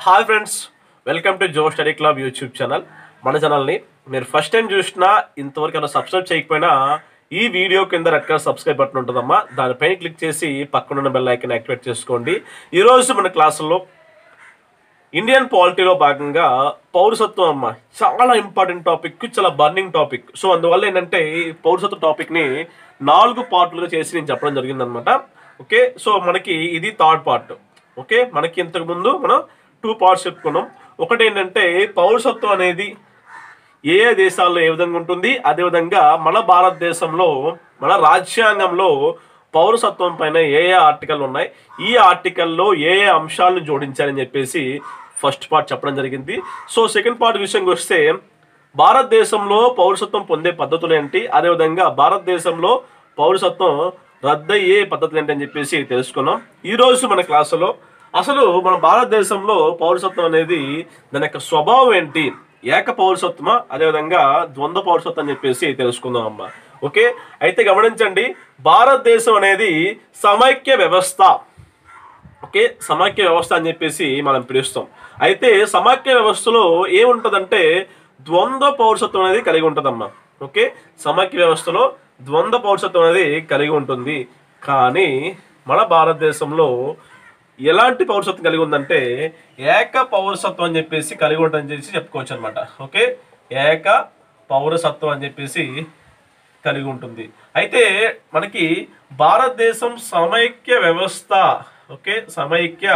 hi friends welcome to Jo study club YouTube channel మన ఛానల్ని మీరు ఫస్ట్ టైం చూసినా ఇంతవరకు ఏమైనా సబ్స్క్రైబ్ చేయకపోయినా ఈ వీడియో కింద రెడ్ కలర్ సబ్స్క్రైబ్ బటన్ ఉంటుందమ్మా దానిపైన క్లిక్ చేసి పక్కనున్న బెల్ ఐకన్ యాక్టివేట్ చేసుకోండి ఈరోజు మన క్లాసుల్లో ఇండియన్ పాలిటీలో భాగంగా పౌరసత్వం అమ్మ చాలా ఇంపార్టెంట్ టాపిక్ చాలా బర్నింగ్ టాపిక్ సో అందువల్ల ఏంటంటే ఈ పౌరసత్వ టాపిక్ ని నాలుగు పార్ట్లుగా చేసి నేను చెప్పడం జరిగిందనమాట ఓకే సో మనకి ఇది థర్డ్ పార్ట్ ఓకే మనకి ఇంతకు ముందు మనం టూ పార్ట్స్ చెప్పుకున్నాం ఒకటి ఏంటంటే పౌరసత్వం అనేది ఏ ఏ దేశాల్లో ఏ విధంగా ఉంటుంది అదేవిధంగా మన భారతదేశంలో మన రాజ్యాంగంలో పౌరసత్వం పైన ఏ ఏ ఆర్టికల్ ఉన్నాయి ఈ ఆర్టికల్లో ఏ ఏ అంశాలను జోడించారని చెప్పేసి ఫస్ట్ పార్ట్ చెప్పడం జరిగింది సో సెకండ్ పార్ట్ విషయంకి వస్తే భారతదేశంలో పౌరసత్వం పొందే పద్ధతులు ఏంటి అదేవిధంగా భారతదేశంలో పౌరసత్వం రద్దయ్యే పద్ధతులు ఏంటి అని చెప్పేసి తెలుసుకున్నాం ఈ రోజు మన క్లాసులో అసలు మన భారతదేశంలో పౌరసత్వం అనేది దాని యొక్క స్వభావం ఏంటి ఏక పౌరసత్వమా అదేవిధంగా ద్వంద్వ పౌరసత్వం అని చెప్పేసి తెలుసుకుందాం అమ్మా ఓకే అయితే గమనించండి భారతదేశం అనేది సమైక్య వ్యవస్థ ఓకే సమాఖ్య వ్యవస్థ అని చెప్పేసి మనం పిలుస్తాం అయితే సమాఖ్య వ్యవస్థలో ఏముంటదంటే ద్వంద్వ పౌరసత్వం అనేది కలిగి ఉంటుందమ్మా ఓకే సమాఖ్య వ్యవస్థలో ద్వంద్వ పౌరసత్వం అనేది కలిగి ఉంటుంది కానీ మన భారతదేశంలో ఎలాంటి పౌరసత్వం కలిగి ఉందంటే ఏక పౌరసత్వం అని చెప్పేసి కలిగి ఉంటుందని చెప్పేసి చెప్పుకోవచ్చు అనమాట ఓకే ఏక పౌరసత్వం అని చెప్పేసి కలిగి ఉంటుంది అయితే మనకి భారతదేశం సమైక్య వ్యవస్థ ఓకే సమైక్య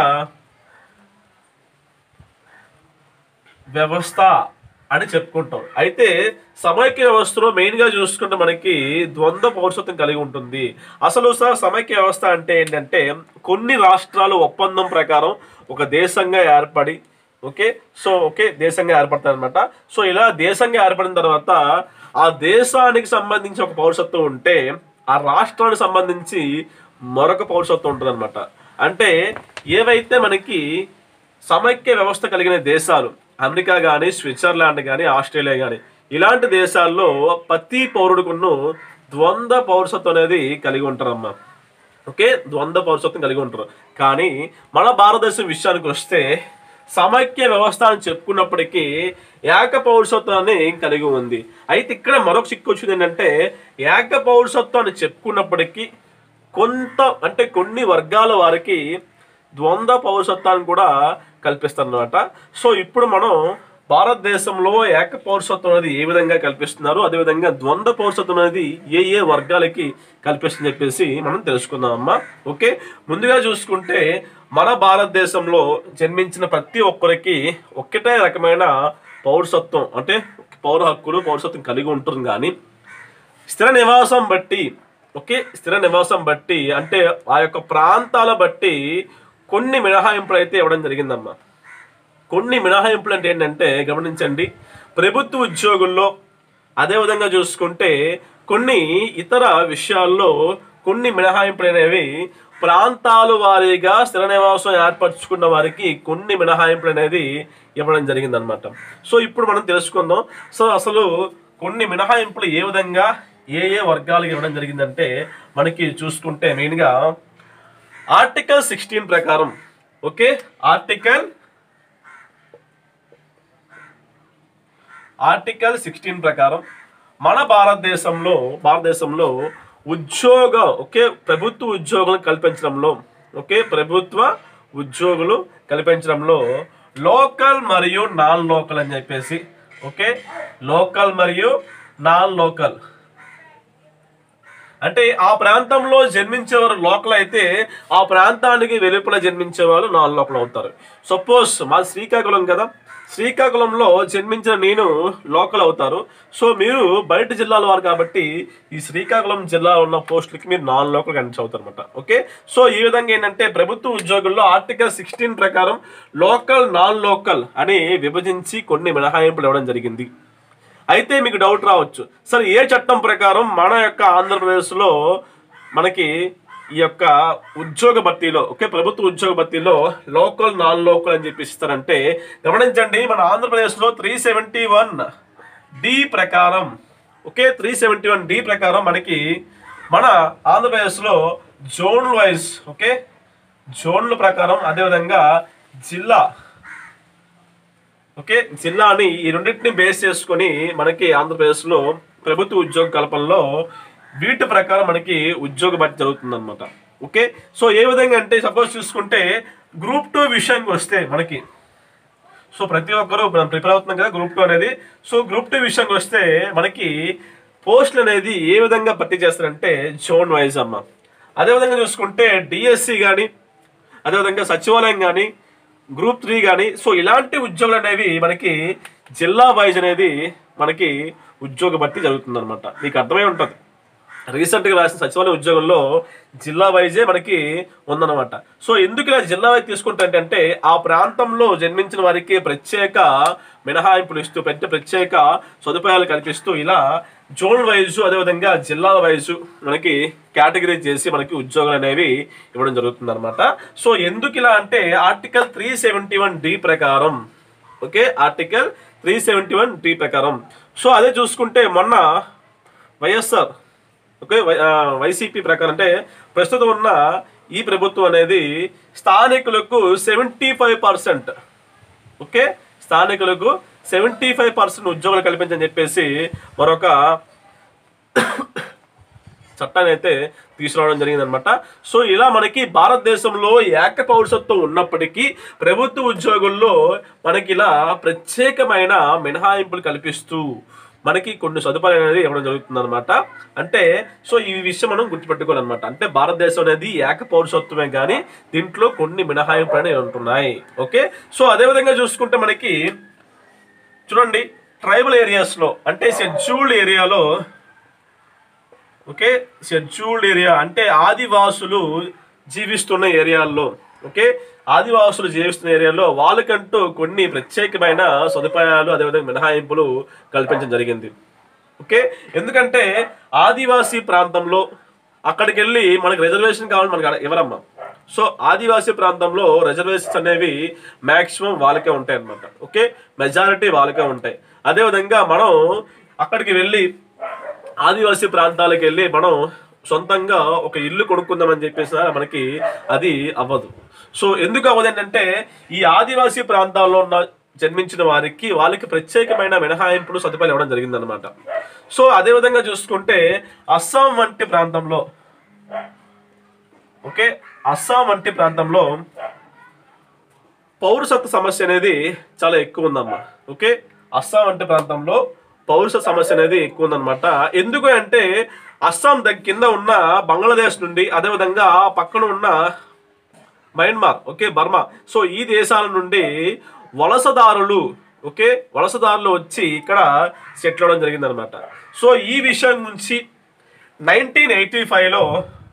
వ్యవస్థ అని చెప్పుకుంటాం అయితే సమైక్య వ్యవస్థలో మెయిన్ గా చూసుకుంటే మనకి ద్వంద్వ పౌరసత్వం కలిగి ఉంటుంది అసలు సార్ సమైక్య వ్యవస్థ అంటే ఏంటంటే కొన్ని రాష్ట్రాలు ఒప్పందం ప్రకారం ఒక దేశంగా ఏర్పడి ఓకే సో ఓకే దేశంగా ఏర్పడతాయి అనమాట సో ఇలా దేశంగా ఏర్పడిన తర్వాత ఆ దేశానికి సంబంధించి ఒక పౌరసత్వం ఉంటే ఆ రాష్ట్రానికి సంబంధించి మరొక పౌరసత్వం ఉంటుంది అనమాట అంటే ఏవైతే మనకి సమైక్య వ్యవస్థ కలిగిన దేశాలు అమెరికా కానీ స్విట్జర్లాండ్ కానీ ఆస్ట్రేలియా కానీ ఇలాంటి దేశాల్లో ప్రతి పౌరుడుకును ద్వంద్వ పౌరసత్వం అనేది కలిగి ఉంటారమ్మా ఓకే ద్వంద్వ పౌరసత్వం కలిగి ఉంటారు కానీ మన భారతదేశం విషయానికి వస్తే సమైక్య వ్యవస్థ అని చెప్పుకున్నప్పటికీ ఏక పౌరసత్వాన్ని కలిగి ఉంది అయితే ఇక్కడ మరొక చిక్కు వచ్చింది ఏంటంటే ఏక పౌరసత్వం అని చెప్పుకున్నప్పటికీ కొంత అంటే కొన్ని వర్గాల వారికి ద్వంద్వ పౌరసత్వాన్ని కూడా కల్పిస్తారన్నమాట సో ఇప్పుడు మనం భారతదేశంలో ఏక పౌరసత్వం అనేది ఏ విధంగా కల్పిస్తున్నారు అదేవిధంగా ద్వంద్వ పౌరసత్వం అనేది ఏ ఏ వర్గాలకి కల్పిస్తుంది చెప్పేసి మనం తెలుసుకుందాం అమ్మా ఓకే ముందుగా చూసుకుంటే మన భారతదేశంలో జన్మించిన ప్రతి ఒక్కరికి ఒక్కటే రకమైన పౌరసత్వం అంటే పౌర హక్కులు పౌరసత్వం కలిగి ఉంటుంది కానీ స్థిర నివాసం బట్టి ఓకే స్థిర నివాసం బట్టి అంటే ఆ యొక్క ప్రాంతాల బట్టి కొన్ని మినహాయింపులు అయితే ఇవ్వడం జరిగిందమ్మా కొన్ని మినహాయింపులు అంటే ఏంటంటే గమనించండి ప్రభుత్వ ఉద్యోగుల్లో అదేవిధంగా చూసుకుంటే కొన్ని ఇతర విషయాల్లో కొన్ని మినహాయింపులు అనేవి ప్రాంతాలు వారీగా స్థిర నివాసం ఏర్పరచుకున్న వారికి కొన్ని మినహాయింపులు అనేది ఇవ్వడం జరిగిందనమాట సో ఇప్పుడు మనం తెలుసుకుందాం సో అసలు కొన్ని మినహాయింపులు ఏ విధంగా ఏ ఏ వర్గాలకు ఇవ్వడం జరిగిందంటే మనకి చూసుకుంటే మెయిన్గా ఆర్టికల్ సిక్స్టీన్ ప్రకారం ఓకే ఆర్టికల్ ఆర్టికల్ సిక్స్టీన్ ప్రకారం మన భారతదేశంలో భారతదేశంలో ఉద్యోగ ఓకే ప్రభుత్వ ఉద్యోగులు కల్పించడంలో ఓకే ప్రభుత్వ ఉద్యోగులు కల్పించడంలో లోకల్ మరియు నాన్ లోకల్ అని చెప్పేసి ఓకే లోకల్ మరియు నాన్ లోకల్ అంటే ఆ ప్రాంతంలో జన్మించేవారు లోకల్ అయితే ఆ ప్రాంతానికి వెలుపల జన్మించేవారు నాన్ లోకల్ అవుతారు సపోజ్ మా శ్రీకాకుళం కదా శ్రీకాకుళంలో జన్మించిన నేను లోకల్ అవుతారు సో మీరు బయట జిల్లాల వారు కాబట్టి ఈ శ్రీకాకుళం జిల్లాలో ఉన్న పోస్టులకి మీరు నాన్ లోకల్ కనిపించి అవుతారు అనమాట ఓకే సో ఈ విధంగా ఏంటంటే ప్రభుత్వ ఉద్యోగుల్లో ఆర్టికల్ సిక్స్టీన్ ప్రకారం లోకల్ నాన్ లోకల్ అని విభజించి కొన్ని మినహాయింపులు ఇవ్వడం జరిగింది అయితే మీకు డౌట్ రావచ్చు సరే ఏ చట్టం ప్రకారం మన యొక్క ఆంధ్రప్రదేశ్లో మనకి ఈ యొక్క ఉద్యోగ భర్తీలో ఓకే ప్రభుత్వ ఉద్యోగ భర్తీలో లోకల్ నాన్ లోకల్ అని చెప్పి ఇస్తారంటే గమనించండి మన ఆంధ్రప్రదేశ్లో త్రీ సెవెంటీ వన్ డి ప్రకారం okay three seventy one D ప్రకారం మనకి మన ఆంధ్రప్రదేశ్లో జోన్ వైజ్ ఓకే జోన్ల ప్రకారం అదేవిధంగా జిల్లా ఓకే జిల్లాని ఈ రెండింటిని బేస్ చేసుకొని మనకి ఆంధ్రప్రదేశ్లో ప్రభుత్వ ఉద్యోగ కల్పనలో వీటి ప్రకారం మనకి ఉద్యోగ భర్తీ జరుగుతుంది అనమాట ఓకే సో ఏ విధంగా అంటే సపోజ్ చూసుకుంటే గ్రూప్ టూ విషయానికి వస్తే మనకి సో ప్రతి ఒక్కరూ మనం ప్రిపేర్ అవుతున్నాం కదా గ్రూప్ టూ అనేది సో గ్రూప్ టూ విషయానికి వస్తే మనకి పోస్టులు అనేది ఏ విధంగా భర్తీ చేస్తారంటే జోన్ వైజ్ అమ్మ అదేవిధంగా చూసుకుంటే డిఎస్సి కానీ అదేవిధంగా సచివాలయం కానీ గ్రూప్ త్రీ కానీ సో ఇలాంటి ఉద్యోగాలు అనేవి మనకి జిల్లా వైజ్ అనేది మనకి ఉద్యోగ భర్తీ జరుగుతుంది అనమాట మీకు అర్థమై ఉంటుంది రీసెంట్గా రాసిన సచివాలయ ఉద్యోగంలో జిల్లా వైజే మనకి ఉందన్నమాట సో ఎందుకు ఇలా జిల్లా వైజ్ తీసుకుంటే అంటే ఆ ప్రాంతంలో జన్మించిన వారికి ప్రత్యేక మినహాయింపులు ఇస్తూ పెద్ద ప్రత్యేక సదుపాయాలు కల్పిస్తూ ఇలా జోన్ వైజ్ అదేవిధంగా జిల్లాల వైజ్ మనకి కేటగిరీ చేసి మనకి ఉద్యోగాలు అనేవి ఇవ్వడం జరుగుతుంది అనమాట సో ఎందుకు ఇలా అంటే article three seventy one D ప్రకారం okay article three seventy one D ప్రకారం సో అదే చూసుకుంటే మొన్న వైఎస్ఆర్ ఓకే వై- ఆ, వైసీపీ ప్రకారం అంటే ప్రస్తుతం ఉన్న ఈ ప్రభుత్వం అనేది స్థానికులకు సెవెంటీ ఫైవ్ పర్సెంట్ ఓకే స్థానికులకు సెవెంటీ ఫైవ్ పర్సెంట్ ఉద్యోగాలు కల్పించని చెప్పేసి మరొక చట్టాన్ని అయితే తీసుకురావడం జరిగింది అనమాట సో ఇలా మనకి భారతదేశంలో ఏక పౌరసత్వం ఉన్నప్పటికీ ప్రభుత్వ ఉద్యోగుల్లో మనకి ఇలా ప్రత్యేకమైన మినహాయింపులు కల్పిస్తూ మనకి కొన్ని సదుపాయాలు అనేది ఇవ్వడం జరుగుతుంది అనమాట అంటే సో ఈ విషయం మనం గుర్తుపెట్టుకోవాలన్నమాట అంటే భారతదేశం అనేది ఏక పౌరసత్వమే కానీ దీంట్లో కొన్ని మినహాయింపులు అనేవి ఉంటున్నాయి ఓకే సో అదేవిధంగా చూసుకుంటే మనకి చూడండి ట్రైబల్ ఏరియాస్లో అంటే షెడ్యూల్డ్ ఏరియాలో ఓకే షెడ్యూల్డ్ ఏరియా అంటే ఆదివాసులు జీవిస్తున్న ఏరియాల్లో ఓకే ఆదివాసులు జీవిస్తున్న ఏరియాలో వాళ్ళకంటూ కొన్ని ప్రత్యేకమైన సదుపాయాలు అదేవిధంగా మినహాయింపులు కల్పించడం జరిగింది ఓకే ఎందుకంటే ఆదివాసీ ప్రాంతంలో అక్కడికి వెళ్ళి మనకి రిజర్వేషన్ కావాలి మనకి అడ- ఎవరమ్మా సో ఆదివాసీ ప్రాంతంలో రిజర్వేషన్స్ అనేవి మాక్సిమం వాళ్ళకే ఉంటాయి అన్నమాట ఓకే మెజారిటీ వాళ్ళకే ఉంటాయి అదేవిధంగా మనం అక్కడికి వెళ్ళి ఆదివాసీ ప్రాంతాలకు వెళ్ళి మనం సొంతంగా ఒక ఇల్లు కొనుక్కుందామని చెప్పేసి మనకి అది అవ్వదు సో ఎందుకు అవ్వదు ఏంటంటే ఈ ఆదివాసీ ప్రాంతాల్లో ఉన్న జన్మించిన వారికి వాళ్ళకి ప్రత్యేకమైన మినహాయింపులు సదుపాయాలు ఇవ్వడం జరిగిందనమాట సో అదే విధంగా చూసుకుంటే అస్సాం వంటి ప్రాంతంలో ఓకే అస్సాం వంటి ప్రాంతంలో పౌరసత్వ సమస్య అనేది చాలా ఎక్కువ ఉందమ్మా ఓకే అస్సాం వంటి ప్రాంతంలో పౌరసత్వ సమస్య అనేది ఎక్కువ ఉందన్నమాట ఎందుకు అంటే అస్సాం దగ్గర కింద ఉన్న బంగ్లాదేశ్ నుండి అదేవిధంగా పక్కన ఉన్న మయన్మార్ ఓకే బర్మా సో ఈ దేశాల నుండి వలసదారులు ఓకే వలసదారులు వచ్చి ఇక్కడ సెటిల్ అవడం జరిగిందనమాట సో ఈ విషయం నుంచి నైన్టీన్ ఎయిటీ ఫైవ్లో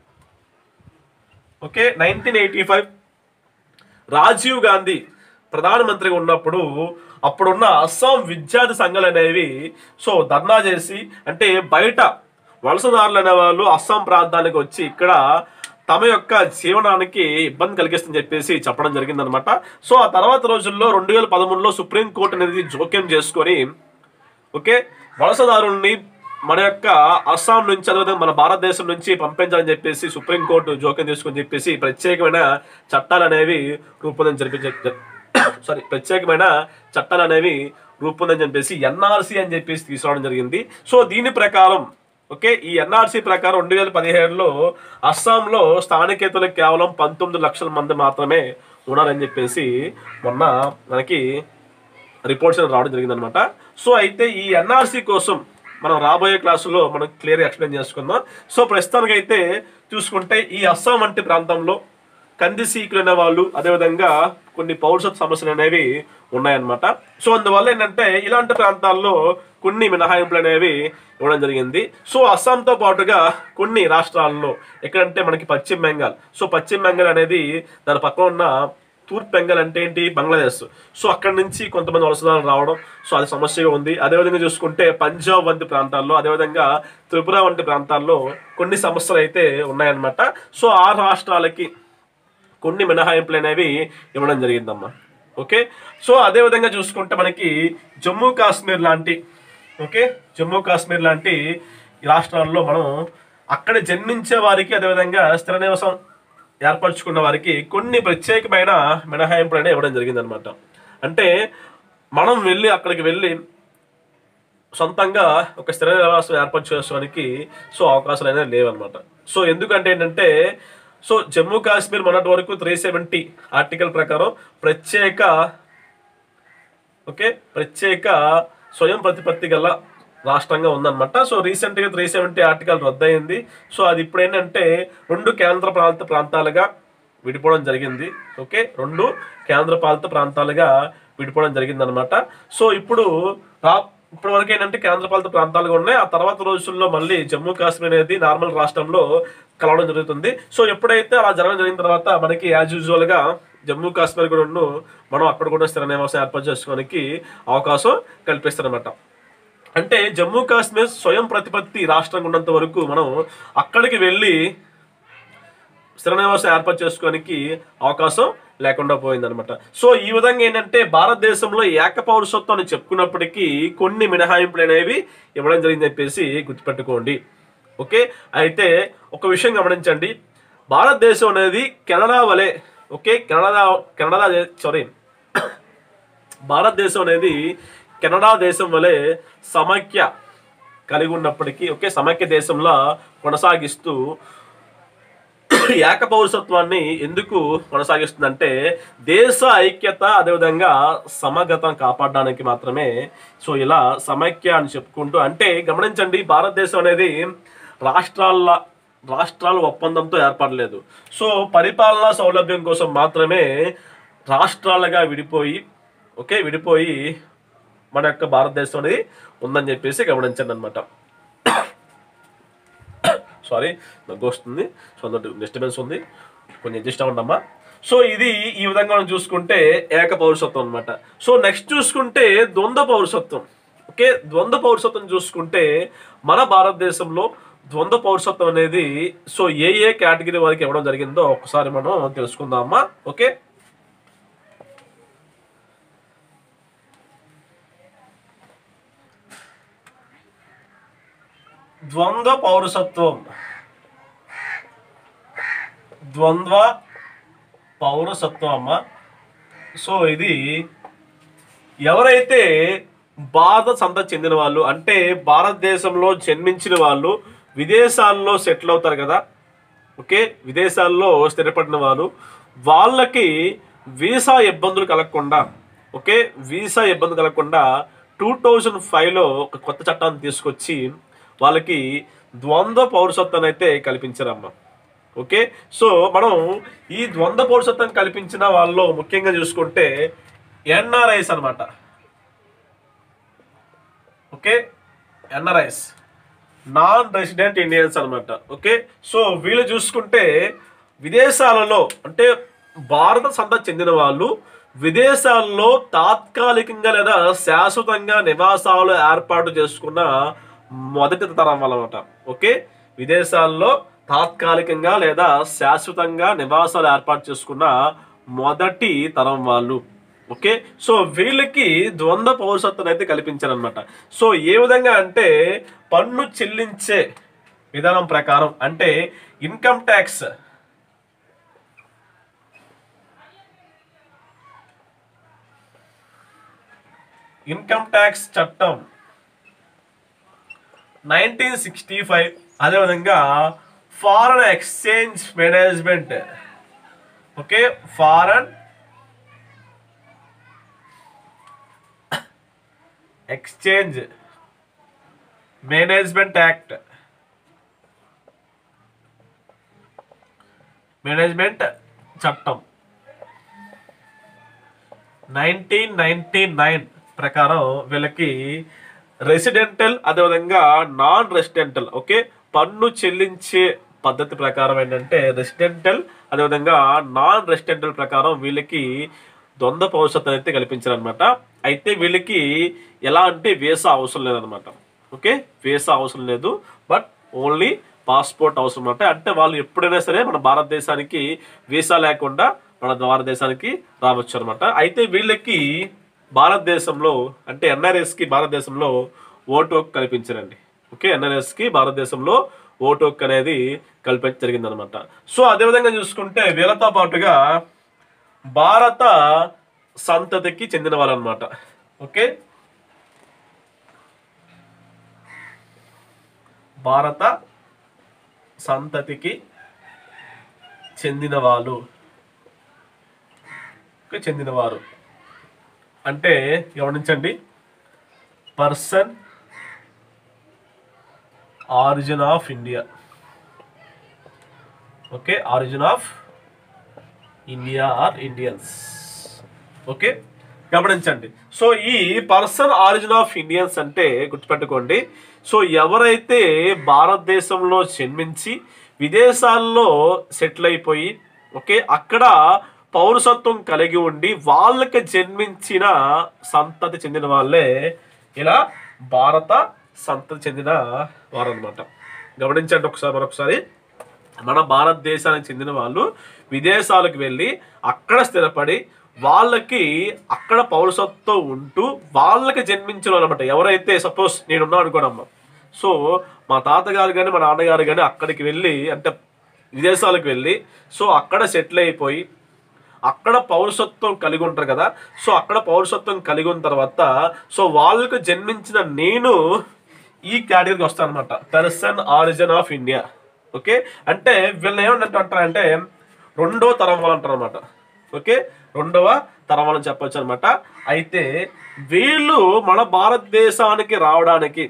okay nineteen eighty five Rajiv Gandhi ప్రధానమంత్రిగా ఉన్నప్పుడు అప్పుడున్న అస్సాం విద్యార్థి సంఘాలు అనేవి సో ధర్నా చేసి అంటే బయట వలసదారులు అనే వాళ్ళు అస్సాం ప్రాంతానికి వచ్చి ఇక్కడ తమ యొక్క జీవనానికి ఇబ్బంది కలిగిస్తుందని చెప్పేసి చెప్పడం జరిగిందనమాట సో ఆ తర్వాత రోజుల్లో రెండు వేల పదమూడులో సుప్రీంకోర్టు అనేది జోక్యం చేసుకొని ఓకే వలసదారుల్ని మన యొక్క అస్సాం నుంచి అదేవిధంగా మన భారతదేశం నుంచి పంపించాలని చెప్పేసి సుప్రీంకోర్టు జోక్యం తీసుకొని చెప్పేసి ప్రత్యేకమైన చట్టాలు అనేవి రూపొందని జరిపించ సారీ ప్రత్యేకమైన చట్టాలు అనేవి రూపొందని చెప్పేసి ఎన్ఆర్సీ అని చెప్పేసి తీసుకురావడం జరిగింది సో దీని ప్రకారం ఓకే ఈ ఎన్ఆర్సీ ప్రకారం రెండు వేల పదిహేడులో అస్సాంలో స్థానికేతలకు కేవలం పంతొమ్మిది లక్షల మంది మాత్రమే ఉన్నారని చెప్పేసి మొన్న మనకి రిపోర్ట్స్ అనేది రావడం జరిగింది అనమాట సో అయితే ఈ ఎన్ఆర్సీ కోసం మనం రాబోయే క్లాసులో మనం క్లియర్ ఎక్స్ప్లెయిన్ చేసుకుందాం సో ప్రస్తుతానికి అయితే చూసుకుంటే ఈ అస్సాం వంటి ప్రాంతంలో కంది సీకులు అనే వాళ్ళు అదేవిధంగా కొన్ని పౌరసత్వ సమస్యలు అనేవి ఉన్నాయన్నమాట సో అందువల్ల ఏంటంటే ఇలాంటి ప్రాంతాల్లో కొన్ని మినహాయింపులు అనేవి ఇవ్వడం జరిగింది సో అస్సాంతో పాటుగా కొన్ని రాష్ట్రాల్లో ఎక్కడంటే మనకి పశ్చిమ బెంగాల్ సో పశ్చిమ బెంగాల్ అనేది దాని పక్కన ఉన్న తూర్పు బెంగాల్ అంటే ఏంటి బంగ్లాదేశ్ సో అక్కడ నుంచి కొంతమంది వలసదారులు రావడం సో అది సమస్యగా ఉంది అదేవిధంగా చూసుకుంటే పంజాబ్ వంటి ప్రాంతాల్లో అదేవిధంగా త్రిపుర వంటి ప్రాంతాల్లో కొన్ని సమస్యలు అయితే ఉన్నాయన్నమాట సో ఆ రాష్ట్రాలకి కొన్ని మినహాయింపులు అనేవి ఇవ్వడం జరిగిందమ్మా ఓకే సో అదే విధంగా చూసుకుంటే మనకి జమ్మూ కాశ్మీర్ లాంటి ఓకే జమ్మూ కాశ్మీర్ లాంటి రాష్ట్రాల్లో మనం అక్కడ జన్మించే వారికి అదేవిధంగా స్థిర నివాసం ఏర్పరచుకున్న వారికి కొన్ని ప్రత్యేకమైన మినహాయింపులు అనేవి ఇవ్వడం జరిగిందనమాట అంటే మనం వెళ్ళి అక్కడికి వెళ్ళి సొంతంగా ఒక స్థిర నివాసం ఏర్పాటు చేసుకోవడానికి సో అవకాశాలు అనేవి లేవన్నమాట సో ఎందుకంటే ఏంటంటే సో జమ్మూ కాశ్మీర్ మొన్నటి వరకు త్రీ సెవెంటీ ఆర్టికల్ ప్రకారం ప్రత్యేక ఓకే ప్రత్యేక స్వయం ప్రతిపత్తి గల రాష్ట్రంగా ఉందన్నమాట సో రీసెంట్గా త్రీ సెవెంటీ ఆర్టికల్ రద్దయింది సో అది ఇప్పుడు ఏంటంటే రెండు కేంద్ర పాలిత ప్రాంతాలుగా విడిపోవడం జరిగింది ఓకే రెండు కేంద్ర పాలిత ప్రాంతాలుగా విడిపోవడం జరిగింది అనమాట సో ఇప్పుడు రా ఇప్పటి వరకు ఏంటంటే కేంద్రపాలిత ప్రాంతాలుగా ఉన్నాయి ఆ తర్వాత రోజుల్లో మళ్ళీ జమ్మూ కాశ్మీర్ అనేది నార్మల్ రాష్ట్రంలో కలవడం జరుగుతుంది సో ఎప్పుడైతే అలా జరగడం జరిగిన తర్వాత మనకి యాజ్ యూజువల్ గా జమ్మూ కాశ్మీర్ కూడా ఉన్ను మనం అక్కడ కూడా స్థిర నివాసం ఏర్పాటు చేసుకోవడానికి అవకాశం కల్పిస్తారన్నమాట అంటే జమ్మూ కాశ్మీర్ స్వయం ప్రతిపత్తి రాష్ట్రంగా ఉన్నంత వరకు మనం అక్కడికి వెళ్ళి స్థిర నివాసం ఏర్పాటు చేసుకోవడానికి అవకాశం లేకుండా పోయిందనమాట సో ఈ విధంగా ఏంటంటే భారతదేశంలో ఏక పౌరసత్వం అని చెప్పుకున్నప్పటికీ కొన్ని మినహాయింపులు అనేవి ఇవ్వడం జరిగింది చెప్పేసి గుర్తుపెట్టుకోండి ఓకే అయితే ఒక విషయం గమనించండి భారతదేశం అనేది కెనడా వలె ఓకే కెనడా కెనడా సారీ భారతదేశం అనేది కెనడా దేశం వలె సమైక్య కలిగి ఉన్నప్పటికీ ఓకే సమైక్య దేశంలో కొనసాగిస్తూ ఏక పౌరసత్వాన్ని ఎందుకు కొనసాగిస్తుందంటే దేశ ఐక్యత అదేవిధంగా సమగతం కాపాడడానికి మాత్రమే సో ఇలా సమైక్య అని చెప్పుకుంటూ అంటే గమనించండి భారతదేశం అనేది రాష్ట్రాల రాష్ట్రాల ఒప్పందంతో ఏర్పడలేదు సో పరిపాలనా సౌలభ్యం కోసం మాత్రమే రాష్ట్రాలుగా విడిపోయి ఓకే విడిపోయి మన యొక్క భారతదేశం అనేది ఉందని చెప్పేసి గమనించండి అనమాట సారీ దగ్గు వస్తుంది సో అందులో డిస్టర్బెన్స్ ఉంది కొంచెం అడ్జస్ట్ అవ్వండమ్మా సో ఇది ఈ విధంగా మనం చూసుకుంటే ఏక పౌరసత్వం అన్నమాట సో నెక్స్ట్ చూసుకుంటే ద్వంద్వ పౌరసత్వం ఓకే ద్వంద్వ పౌరసత్వం చూసుకుంటే మన భారతదేశంలో ద్వంద్వ పౌరసత్వం అనేది సో ఏ ఏ కేటగిరీ వారికి ఇవ్వడం జరిగిందో ఒకసారి మనం తెలుసుకుందామా ఓకే ద్వంద్వ పౌరసత్వం ద్వంద్వ పౌరసత్వం అమ్మ సో ఇది ఎవరైతే భారత సంతతి చెందిన వాళ్ళు అంటే భారతదేశంలో జన్మించిన వాళ్ళు విదేశాల్లో సెటిల్ అవుతారు కదా ఓకే విదేశాల్లో స్థిరపడిన వాళ్ళు వాళ్ళకి వీసా ఇబ్బందులు కలగకుండా ఓకే వీసా ఇబ్బంది కలగకుండా టూ థౌజండ్ ఫైవ్లో ఒక కొత్త చట్టాన్ని తీసుకొచ్చి వాళ్ళకి ద్వంద్వ పౌరసత్వాన్ని అయితే కల్పించారమ్మా ఓకే సో మనం ఈ ద్వంద్వ పౌరసత్వం కల్పించిన వాళ్ళలో ముఖ్యంగా చూసుకుంటే ఎన్ఆర్ఐస్ అన్నమాట okay NRIs non resident Indians అన్నమాట ఓకే సో వీళ్ళు చూసుకుంటే విదేశాలలో అంటే భారత సంతతి చెందిన వాళ్ళు విదేశాల్లో తాత్కాలికంగా లేదా శాశ్వతంగా నివాసాలు ఏర్పాటు చేసుకున్న మొదటి తరం వాళ్ళనమాట ఓకే విదేశాల్లో తాత్కాలికంగా లేదా శాశ్వతంగా నివాసాలు ఏర్పాటు చేసుకున్న మొదటి తరం వాళ్ళు ఓకే సో వీళ్ళకి ద్వంద్వ పౌరసత్వం అయితే కల్పించారనమాట సో ఏ విధంగా అంటే పన్ను చెల్లించే విధానం ప్రకారం అంటే ఇన్కమ్ ట్యాక్స్ ఇన్కమ్ ట్యాక్స్ చట్టం నైన్టీన్ సిక్స్టీ ఫైవ్ అదేవిధంగా foreign exchange management okay foreign exchange management act management చట్టం నైన్టీన్ నైన్టీ నైన్ ప్రకారం వీళ్ళకి రెసిడెంటల్ అదేవిధంగా నాన్ రెసిడెంటల్ ఓకే పన్ను చెల్లించే పద్ధతి ప్రకారం ఏంటంటే రెసిడెంటల్ అదేవిధంగా నాన్ రెసిడెంటల్ ప్రకారం వీళ్ళకి ద్వంద్వ పౌరసత్వం అయితే కల్పించారనమాట అయితే వీళ్ళకి ఎలాంటి వీసా అవసరం లేదనమాట ఓకే వీసా అవసరం లేదు బట్ ఓన్లీ పాస్పోర్ట్ అవసరం అంటే అంటే వాళ్ళు ఎప్పుడైనా సరే మన భారతదేశానికి వీసా లేకుండా మన భారతదేశానికి రావచ్చు అనమాట అయితే వీళ్ళకి భారతదేశంలో అంటే ఎన్ఆర్ఎస్ కి భారతదేశంలో ఓటు హక్కు కల్పించారండి ఓకే ఎన్ఆర్ఎస్ కి భారతదేశంలో ఓటు హక్కు అనేది కల్పించడం జరిగింది అనమాట సో అదేవిధంగా చూసుకుంటే వీళ్ళతో పాటుగా భారత సంతతికి చెందిన వాళ్ళు అనమాట ఓకే భారత సంతతికి చెందిన వాళ్ళు ఓకే, చెందినవారు అంటే గమనించండి person origin of India okay origin of India are Indians okay గమనించండి సో ఈ పర్సన్ ఆరిజిన్ ఆఫ్ ఇండియన్స్ అంటే గుర్తుపెట్టుకోండి సో ఎవరైతే భారతదేశంలో జన్మించి విదేశాల్లో సెటిల్ అయిపోయి ఓకే అక్కడ పౌరసత్వం కలిగి ఉండి వాళ్ళకి జన్మించిన సంతతి చెందిన వాళ్ళే ఇలా భారత సంతతి చెందిన వారు అనమాట గమనించండి ఒకసారి మరొకసారి మన భారతదేశానికి చెందిన వాళ్ళు విదేశాలకు వెళ్ళి అక్కడ స్థిరపడి వాళ్ళకి అక్కడ పౌరసత్వం ఉంటూ వాళ్ళకి జన్మించిన వాళ్ళు అనమాట ఎవరైతే సపోజ్ నేనున్నా అనుకోనమ్మా సో మా తాతగారు కానీ మా నాన్నగారు కానీ అక్కడికి వెళ్ళి అంటే విదేశాలకు వెళ్ళి సో అక్కడ సెటిల్ అయిపోయి అక్కడ పౌరసత్వం కలిగి ఉంటారు కదా సో అక్కడ పౌరసత్వం కలిగి ఉన్న తర్వాత సో వాళ్ళకు జన్మించిన నేను ఈ కేటగిరీకి వస్తాను అనమాట person origin of India okay అంటే వీళ్ళని ఏమంటారంటే రెండో తరం వాళ్ళు అంటారు అనమాట ఓకే రెండవ తరం వాళ్ళని చెప్పొచ్చు అనమాట అయితే వీళ్ళు మన భారతదేశానికి రావడానికి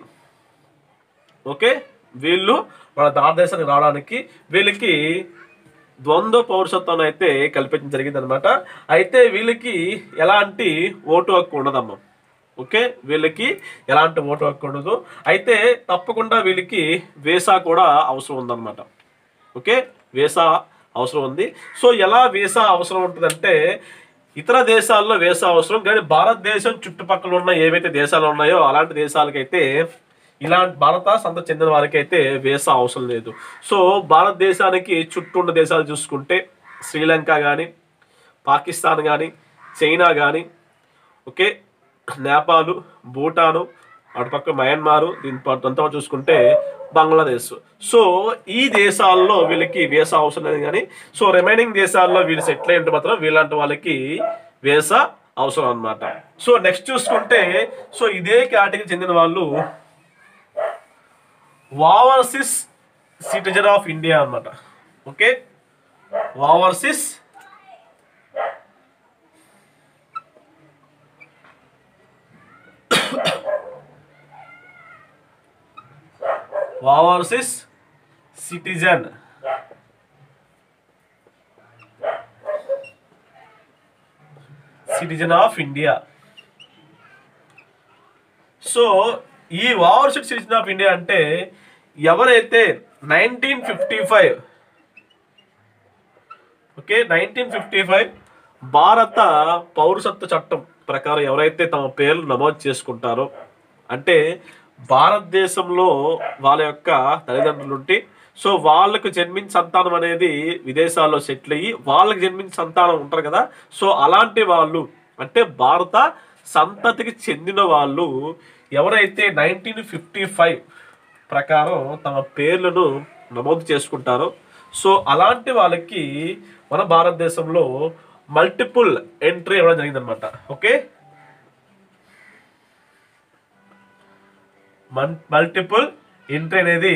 ఓకే వీళ్ళు మన భారతదేశానికి రావడానికి వీళ్ళకి ద్వంద్వ పౌరసత్వాన్ని అయితే కల్పించడం జరిగింది అనమాట అయితే వీళ్ళకి ఎలాంటి ఓటు హక్కు ఉండదమ్మా ఓకే వీళ్ళకి ఎలాంటి ఓటు హక్కు ఉండదు అయితే తప్పకుండా వీళ్ళకి వీసా కూడా అవసరం ఉందన్నమాట ఓకే వీసా అవసరం ఉంది సో ఎలా వీసా అవసరం ఉంటుందంటే ఇతర దేశాల్లో వీసా అవసరం కానీ భారతదేశం చుట్టుపక్కల ఉన్న ఏవైతే దేశాలు ఉన్నాయో అలాంటి దేశాలకైతే ఇలాంటి భారత సంత చెందిన వారికి అయితే వీసా అవసరం లేదు సో భారతదేశానికి చుట్టూ ఉన్న దేశాలు చూసుకుంటే శ్రీలంక కానీ పాకిస్తాన్ కానీ చైనా కానీ ఓకే నేపాల్ భూటాను అటుపక్క మయన్మారు దీని ప- అంతా చూసుకుంటే బంగ్లాదేశ్ సో ఈ దేశాల్లో వీళ్ళకి వీసా అవసరం లేదు కానీ సో రిమైనింగ్ దేశాల్లో వీళ్ళు సెటిల్ అయ్యి ఉంటే మాత్రం వీళ్ళంటి వాళ్ళకి వీసా అవసరం అన్నమాట సో నెక్స్ట్ చూసుకుంటే సో ఇదే కేటగిరీ చెందిన వాళ్ళు ఓవర్సీస్ సిటిజన్ ఆఫ్ ఇండియా అన్నమాట okay overseas overseas citizen citizen of India so ఈ ఓవర్సీస్ సిటిజన్ ఆఫ్ ఇండియా అంటే ఎవరైతే nineteen fifty five okay nineteen fifty five భారత పౌరసత్వ చట్టం ప్రకారం ఎవరైతే తమ పేర్లు నమోదు చేసుకుంటారో అంటే భారతదేశంలో వాళ్ళ యొక్క తల్లిదండ్రులు ఉంటే సో వాళ్ళకు జన్మించిన సంతానం అనేది విదేశాల్లో సెటిల్ అయ్యి వాళ్ళకి జన్మించిన సంతానం ఉంటారు కదా సో అలాంటి వాళ్ళు అంటే భారత సంతతికి చెందిన వాళ్ళు ఎవరైతే నైన్టీన్ ఫిఫ్టీ ఫైవ్ ప్రకారం తమ పేర్లను నమోదు చేసుకుంటారో సో అలాంటి వాళ్ళకి మన భారతదేశంలో మల్టిపుల్ ఎంట్రీ ఇవ్వడం జరిగిందనమాట ఓకే మల్టిపుల్ ఎంట్రీ అనేది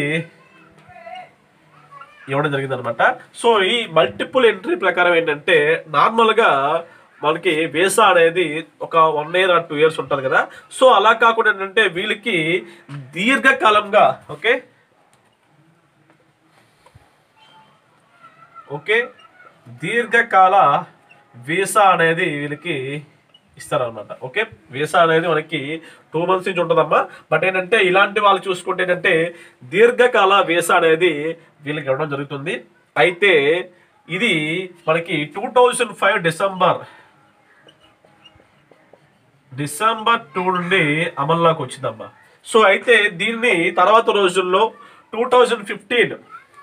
ఇవ్వడం జరిగింది అనమాట సో ఈ మల్టిపుల్ ఎంట్రీ ప్రకారం ఏంటంటే నార్మల్గా మనకి వీసా అనేది ఒక one year or two years ఉంటుంది కదా సో అలా కాకుండా ఏంటంటే వీళ్ళకి దీర్ఘకాలంగా ఓకే ఓకే దీర్ఘకాల వీసా అనేది వీళ్ళకి ఇస్తారనమాట ఓకే వీసా అనేది మనకి టూ మంత్స్ నుంచి ఉంటుందమ్మా బట్ ఏంటంటే ఇలాంటి వాళ్ళు చూసుకుంటే ఏంటంటే దీర్ఘకాల వీసా అనేది వీళ్ళకి ఇవ్వడం జరుగుతుంది అయితే ఇది మనకి two thousand five December December two నుండి అమల్లోకి వచ్చిందమ్మా సో అయితే దీన్ని తర్వాత రోజుల్లో టూ థౌజండ్ ఫిఫ్టీన్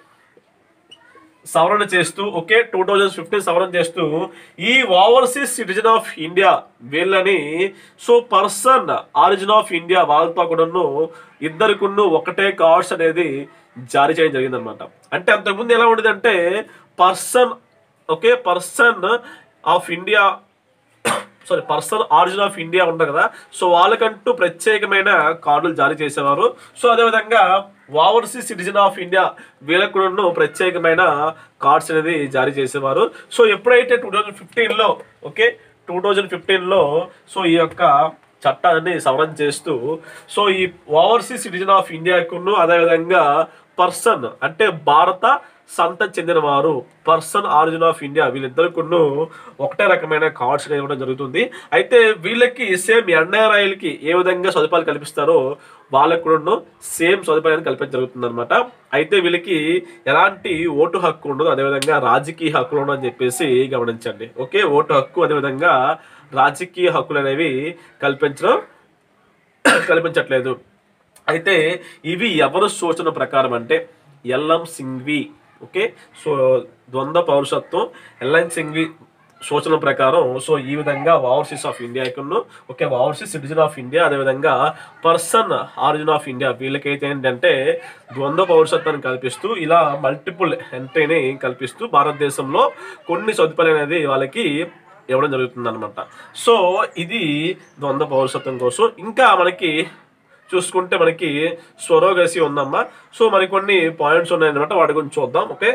సవరణ చేస్తూ ఓకే టూ థౌజండ్ ఫిఫ్టీన్ సవరణ చేస్తూ ఈ ఓవర్సీస్ సిటిజన్ ఆఫ్ ఇండియా వీళ్ళని so person origin of India వాళ్ళతో కూడాను ఇద్దరికును ఒకటే కార్డ్స్ అనేది జారీ చేయడం జరిగిందనమాట అంటే అంతకుముందు ఎలా ఉండేదంటే person okay person of India sorry person origin of India ఉంటారు కదా సో వాళ్ళకంటూ ప్రత్యేకమైన కార్డులు జారీ చేసేవారు సో అదేవిధంగా ఓవర్సీస్ సిటిజన్ ఆఫ్ ఇండియా వీళ్ళకు కూడాను ప్రత్యేకమైన కార్డ్స్ అనేది జారీ చేసేవారు సో ఎప్పుడైతే టూ థౌజండ్ ఫిఫ్టీన్లో ఓకే టూ థౌజండ్ ఫిఫ్టీన్లో సో ఈ యొక్క చట్టాన్ని సవరణ చేస్తూ సో ఈ ఓవర్సీస్ సిటిజన్ ఆఫ్ ఇండియాకును అదేవిధంగా పర్సన్ అంటే భారత సంతతి చెందిన వారు పర్సన్ ఆరిజిన్ ఆఫ్ ఇండియా వీళ్ళిద్దరికును ఒకటే రకమైన కార్డ్స్ ఇవ్వడం జరుగుతుంది అయితే వీళ్ళకి సేమ్ ఎన్ఆర్ఐలకి ఏ విధంగా సదుపాయాలు కల్పిస్తారో వాళ్ళకు కూడా సేమ్ సదుపాయాన్ని కల్పించడం జరుగుతుంది అనమాట అయితే వీళ్ళకి ఎలాంటి ఓటు హక్కు ఉండదు అదేవిధంగా రాజకీయ హక్కులు ఉండదు అని చెప్పేసి గమనించండి ఓకే ఓటు హక్కు అదేవిధంగా రాజకీయ హక్కులు అనేవి కల్పించడం కల్పించట్లేదు అయితే ఇవి ఎవరు సూచన ప్రకారం అంటే ఎల్ఎం సింఘ్వి ఓకే సో ద్వంద్వ పౌరసత్వం ఎల్ఎన్ సింఘ్వి సూచన ప్రకారం సో ఈ విధంగా ఓవర్సీస్ ఆఫ్ ఇండియాకును okay overseas citizen of India అదేవిధంగా పర్సన్ ఆరిజిన్ ఆఫ్ ఇండియా వీళ్ళకైతే ఏంటంటే ద్వంద్వ పౌరసత్వాన్ని కల్పిస్తూ ఇలా మల్టిపుల్ ఎంట్రీని కల్పిస్తూ భారతదేశంలో కొన్ని సదుపాయాలు అనేది వాళ్ళకి ఇవ్వడం జరుగుతుంది అనమాట సో ఇది ద్వంద్వ పౌరసత్వం కోసం ఇంకా మనకి చూసుకుంటే మనకి స్వరోగసి ఉందమ్మా సో మరికొన్ని పాయింట్స్ ఉన్నాయన్నమాట వాటి గురించి చూద్దాం ఓకే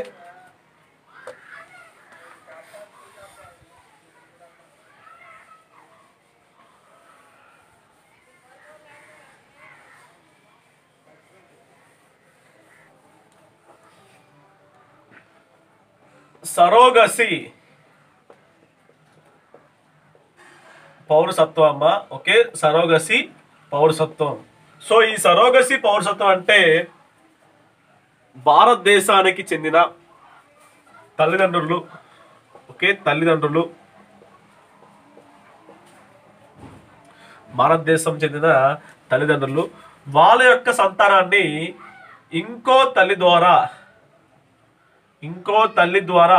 సరోగసి పౌరసత్వం అమ్మ ఓకే సరోగసి పౌరసత్వం సో ఈ సరోగసి పౌరసత్వం అంటే భారతదేశానికి చెందిన తల్లిదండ్రులు ఓకే తల్లిదండ్రులు భారతదేశం చెందిన తల్లిదండ్రులు వాళ్ళ యొక్క సంతానాన్ని ఇంకో తల్లి ద్వారా ఇంకో తల్లి ద్వారా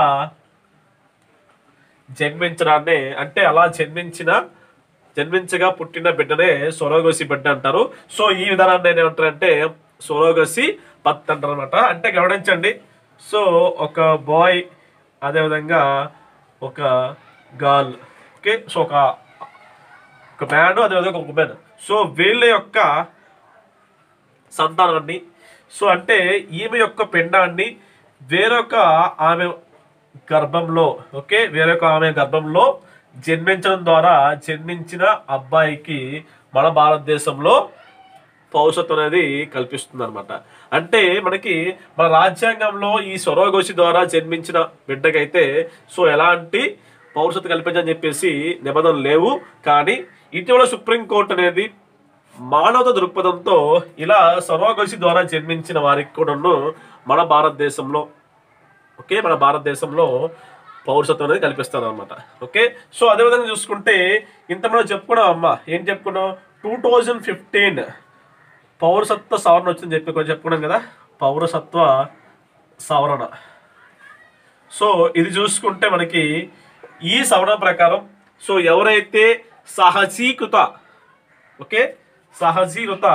జన్మించడాన్ని అంటే అలా జన్మించిన జన్మించగా పుట్టిన బిడ్డనే సొరోగసి బిడ్డ అంటారు సో ఈ విధానాన్ని ఏమంటారంటే సొరోగసి పత్ అంటారు అనమాట అంటే గమనించండి సో ఒక బాయ్ అదేవిధంగా ఒక గర్ల్ ఓకే సో ఒక ఒక మ్యాన్ అదేవిధంగా ఒక ఉమెన్ సో వీళ్ళ యొక్క సంతానాన్ని సో అంటే ఈమె యొక్క పిండాన్ని వేరొక ఆమె గర్భంలో ఓకే వేరొక ఆమె గర్భంలో జన్మించడం ద్వారా జన్మించిన అబ్బాయికి మన భారతదేశంలో పౌరసత్వం అనేది కల్పిస్తుంది అనమాట అంటే మనకి మన రాజ్యాంగంలో ఈ స్వరోగోషి ద్వారా జన్మించిన బిడ్డకైతే సో ఎలాంటి పౌరసత్వం కల్పించని చెప్పేసి నిబంధనలు లేవు కానీ ఇటీవల సుప్రీంకోర్టు అనేది మానవత దృక్పథంతో ఇలా సర్వగోషి ద్వారా జన్మించిన వారికి కూడాను మన భారతదేశంలో ఓకే మన భారతదేశంలో పౌరసత్వం అనేది కల్పిస్తారు అనమాట ఓకే సో అదేవిధంగా చూసుకుంటే ఇంత మనం చెప్పుకున్నాం అమ్మ ఏం చెప్పుకున్నాం టూ థౌజండ్ ఫిఫ్టీన్ పౌరసత్వ సవరణ వచ్చింది చెప్పి కొంచెం చెప్పుకున్నాం కదా పౌరసత్వ సవరణ సో ఇది చూసుకుంటే మనకి ఈ సవరణ ప్రకారం సో ఎవరైతే సహజీకృత ఓకే సహజీకృత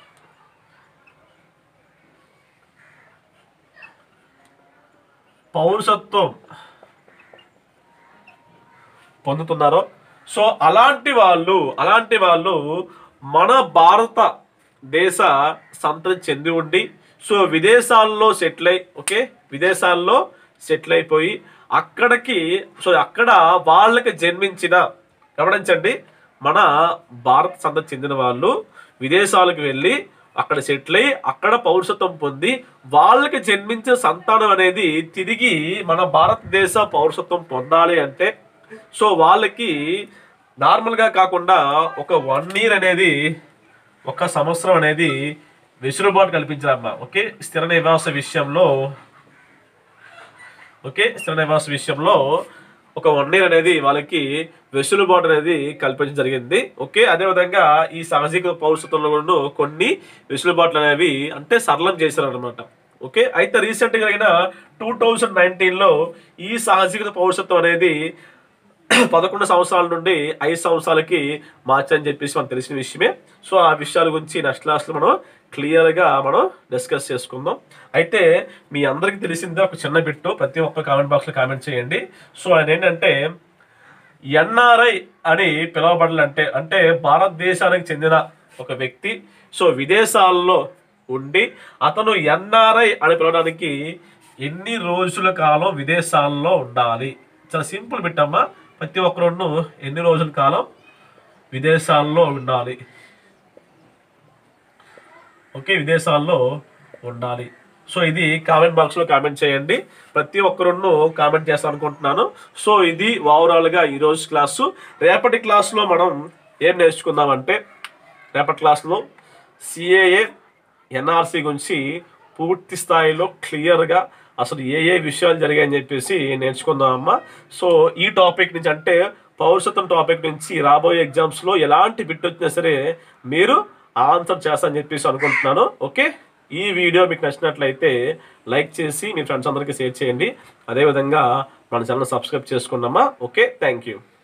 పౌరసత్వం పొందుతున్నారో సో అలాంటి వాళ్ళు అలాంటి వాళ్ళు మన భారత దేశ సంతతి చెంది ఉండి సో విదేశాల్లో సెటిల్ అయి ఓకే విదేశాల్లో సెటిల్ అయిపోయి అక్కడికి సో అక్కడ వాళ్ళకి జన్మించిన గమనించండి మన భారత సంతతి చెందిన వాళ్ళు విదేశాలకు వెళ్ళి అక్కడ సెటిల్ అయ్యి అక్కడ పౌరసత్వం పొంది వాళ్ళకి జన్మించిన సంతానం అనేది తిరిగి మన భారతదేశ పౌరసత్వం పొందాలి అంటే సో వాళ్ళకి నార్మల్గా కాకుండా ఒక వన్ ఇయర్ అనేది ఒక సంవత్సరం అనేది వెసులుబాటు కల్పించారమ్మా ఓకే స్థిర నివాస విషయంలో ఓకే స్థిర నివాస విషయంలో ఒక వన్ ఇయర్ అనేది వాళ్ళకి వెసులుబాటు అనేది కల్పించడం జరిగింది ఓకే అదేవిధంగా ఈ సామాజిక పౌరసత్వంలో కూడా కొన్ని వెసులుబాట్లు అనేవి అంటే సరళం చేశారు అనమాట ఓకే అయితే రీసెంట్గా జరిగిన టూ థౌజండ్ నైన్టీన్లో ఈ సాహసిక పౌరసత్వం అనేది పదకొండు సంవత్సరాల నుండి ఐదు సంవత్సరాలకి మార్చని చెప్పేసి మనకు తెలిసిన విషయమే సో ఆ విషయాల గురించి నెక్స్ట్ క్లాస్లో మనం క్లియర్గా మనం డిస్కస్ చేసుకుందాం అయితే మీ అందరికీ తెలిసిందే ఒక చిన్న బిట్టు ప్రతి ఒక్క కామెంట్ బాక్స్లో కామెంట్ చేయండి సో ఆయన ఏంటంటే ఎన్ఆర్ఐ అని పిలవబడాలంటే అంటే భారతదేశానికి చెందిన ఒక వ్యక్తి సో విదేశాల్లో ఉండి అతను ఎన్ఆర్ఐ అని పిలవడానికి ఎన్ని రోజుల కాలం విదేశాల్లో ఉండాలి చాలా సింపుల్ బిట్టమ్మా ప్రతి ఒక్కరును ఎన్ని రోజుల కాలం విదేశాల్లో ఉండాలి ఓకే విదేశాల్లో ఉండాలి సో ఇది కామెంట్ బాక్స్లో కామెంట్ చేయండి ప్రతి ఒక్కరును కామెంట్ చేస్తాను అనుకుంటున్నాను సో ఇది ఓవరాల్గా ఈరోజు క్లాసు రేపటి క్లాస్లో మనం ఏం నేర్చుకుందామంటే రేపటి క్లాస్లో సిఏఏ ఎన్ఆర్సి గురించి పూర్తి స్థాయిలో క్లియర్గా అసలు ఏ ఏ విషయాలు జరిగాయని చెప్పేసి నేర్చుకుందామమ్మా సో ఈ టాపిక్ నుంచి అంటే పౌరసత్వం టాపిక్ నుంచి రాబోయే ఎగ్జామ్స్లో ఎలాంటి బిట్ వచ్చినా సరే మీరు ఆన్సర్ చేస్తారని చెప్పేసి అనుకుంటున్నాను ఓకే ఈ వీడియో మీకు నచ్చినట్లయితే లైక్ చేసి మీ ఫ్రెండ్స్ అందరికీ షేర్ చేయండి అదేవిధంగా మన ఛానల్ సబ్స్క్రైబ్ చేసుకున్నామా ఓకే థ్యాంక్ యూ